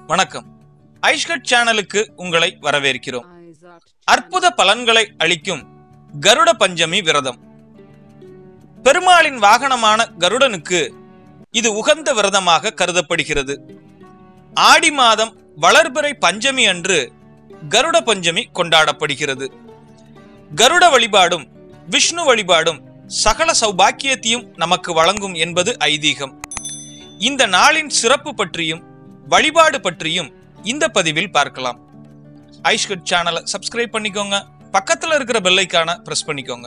வணக்கம் ஐஷ்கட் சேனலுக்கு உங்களை வரவேற்கிறோம் அற்புத பலன்களை அளிக்கும் கருட பஞ்சமி விரதம் பெருமாளின் வாகனமான கருடனுக்கு இது உகந்த விரதமாக கருதப்படுகிறது ஆடி மாதம் வளர்பிறை பஞ்சமி அன்று கருட பஞ்சமி கொண்டாடப்படுகிறது கருட வழிபாடும் விஷ்ணு வழிபாடும் சகல சௌபாக்கியத்தையும் நமக்கு வழங்கும் என்பது ஐதீகம் இந்த நாளின் சிறப்பு பற்றியும் வழிபாடு பற்றியும் இந்த பதிவில் பார்க்கலாம் ஐஷ்கட் சேனலை சப்ஸ்கிரைப் பண்ணிக்கோங்க பக்கத்துல இருக்கிற பெல்லைக்கான பிரஸ் பண்ணிக்கோங்க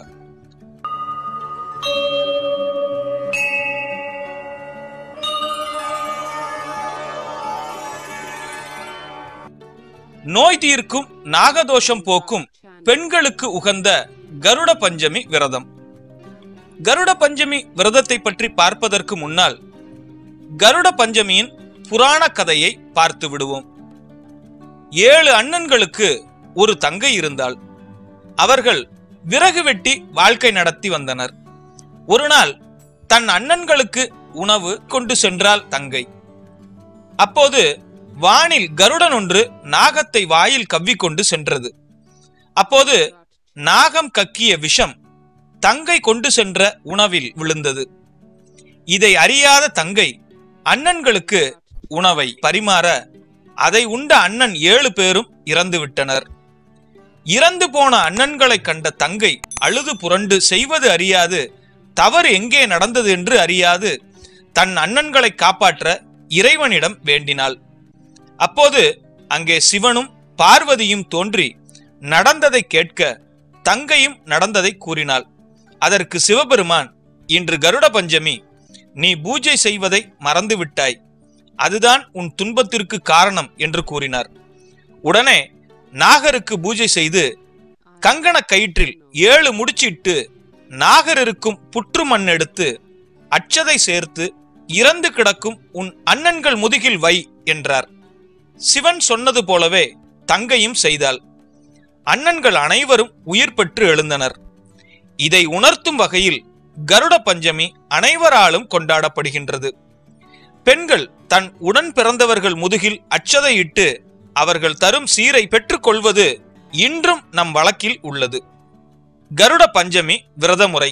நோய் தீர்க்கும் நாகதோஷம் போக்கும் பெண்களுக்கு உகந்த கருட பஞ்சமி விரதம் கருட பஞ்சமி விரதத்தை பற்றி பார்ப்பதற்கு முன்னால் கருட பஞ்சமியின் புராண கதையை பார்த்து விடுவோம் ஏழு அண்ணன்களுக்கு ஒரு தங்கை இருந்தாள் அவர்கள் விறகு வெட்டி வாழ்க்கை நடத்தி வந்தனர் ஒரு நாள் தன் அண்ணன்களுக்கு உணவு கொண்டு சென்றாள் தங்கை அப்போது வானில் கருடன் ஒன்று நாகத்தை வாயில் கவ்விக்கொண்டு சென்றது அப்போது நாகம் கக்கிய விஷம் தங்கை கொண்டு சென்ற உணவில் விழுந்தது இதை அறியாத தங்கை அண்ணன்களுக்கு உணவை பரிமாற அதை உண்ட அண்ணன் ஏழு பேரும் இறந்து விட்டனர் இறந்து போன அண்ணன்களை கண்ட தங்கை அழுது புரண்டு செய்வது அறியாது தவறு எங்கே நடந்தது என்று அறியாது தன் அண்ணன்களை காப்பாற்ற இறைவனிடம் வேண்டினாள் அப்போது அங்கே சிவனும் பார்வதியும் தோன்றி நடந்ததை கேட்க தங்கையும் நடந்ததை கூறினாள் அதற்கு சிவபெருமான் இன்று கருட பஞ்சமி நீ பூஜை செய்வதை மறந்துவிட்டாய் அதுதான் உன் துன்பத்திற்கு காரணம் என்று கூறினார் உடனே நாகருக்கு பூஜை செய்து கங்கண கயிற்றில் ஏழு முடிச்சிட்டு நாகர் இருக்கும் புற்று மண் எடுத்து அச்சதை சேர்த்து இறந்து கிடக்கும் உன் அண்ணன்கள் முதுகில் வை என்றார் சிவன் சொன்னது போலவே தங்கையும் செய்தாள் அண்ணன்கள் அனைவரும் உயிர் பெற்று எழுந்தனர் இதை உணர்த்தும் வகையில் கருட பஞ்சமி அனைவராலும் கொண்டாடப்படுகின்றது பெண்கள் தன் உடன் பிறந்தவர்கள் முதுகில் அச்சதையிட்டு அவர்கள் தரும் சீரை பெற்றுக்கொள்வது இன்றும் நம் வழக்கில் உள்ளது கருட பஞ்சமி விரதமுறை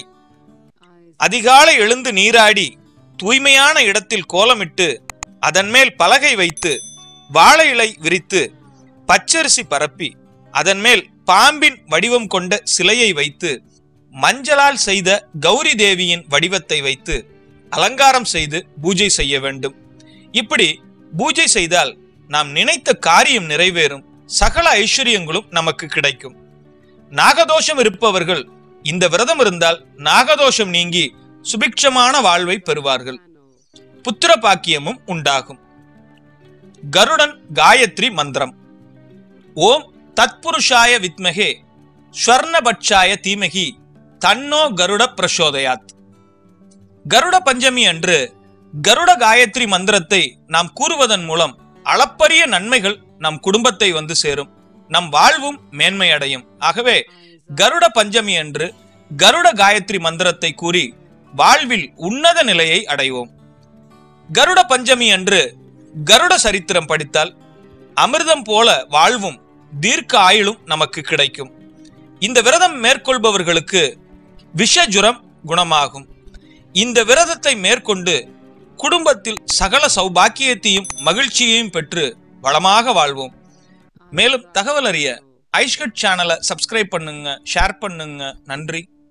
அதிகாலை எழுந்து நீராடி தூய்மையான இடத்தில் கோலமிட்டு அதன் மேல் பலகை வைத்து வாழை இலை விரித்து பச்சரிசி பரப்பி அதன் மேல் பாம்பின் வடிவம் கொண்ட சிலையை வைத்து மஞ்சளால் செய்த கௌரி தேவியின் வடிவத்தை வைத்து அலங்காரம் செய்து பூஜை செய்ய வேண்டும் இப்படி பூஜை செய்தால் நாம் நினைத்த காரியம் நிறைவேறும் சகல ஐஸ்வர்யங்களும் நமக்கு கிடைக்கும் நாகதோஷம் இருப்பவர்கள் இந்த விரதம் இருந்தால் நாகதோஷம் நீங்கி சுபிக்ஷமான வாழ்வை பெறுவார்கள் புத்திர பாக்கியமும் உண்டாகும் கருடன் காயத்ரி மந்திரம் ஓம் தத்புருஷாய வித்மகே ஸ்வர்ணபட்சாய தீமகி தன்னோ கருட பிரசோதயாத் கருட பஞ்சமி அன்று கருட காயத்ரி மந்திரத்தை நாம் கூறுவதன் மூலம் அளப்பரிய நன்மைகள் நம் குடும்பத்தை வந்து சேரும் நம் வாழ்வும் மேன்மையடையும் ஆகவே கருட பஞ்சமி அன்று கருட காயத்ரி மந்திரத்தை கூறி வாழ்வில் உன்னத நிலையை அடைவோம் கருட பஞ்சமி அன்று கருட சரித்திரம் படித்தால் அமிர்தம் போல வாழ்வும் தீர்க்க ஆயுளும் நமக்கு கிடைக்கும் இந்த விரதம் மேற்கொள்பவர்களுக்கு விஷஜுரம் குணமாகும் இந்த விரதத்தை மேற்கொண்டு குடும்பத்தில் சகல சௌபாக்கியத்தையும் மகிழ்ச்சியையும் பெற்று வளமாக வாழ்வோம் மேலும் தகவல் அறிய ஐஷ்கட் சேனலை சப்ஸ்கிரைப் பண்ணுங்க ஷேர் பண்ணுங்க நன்றி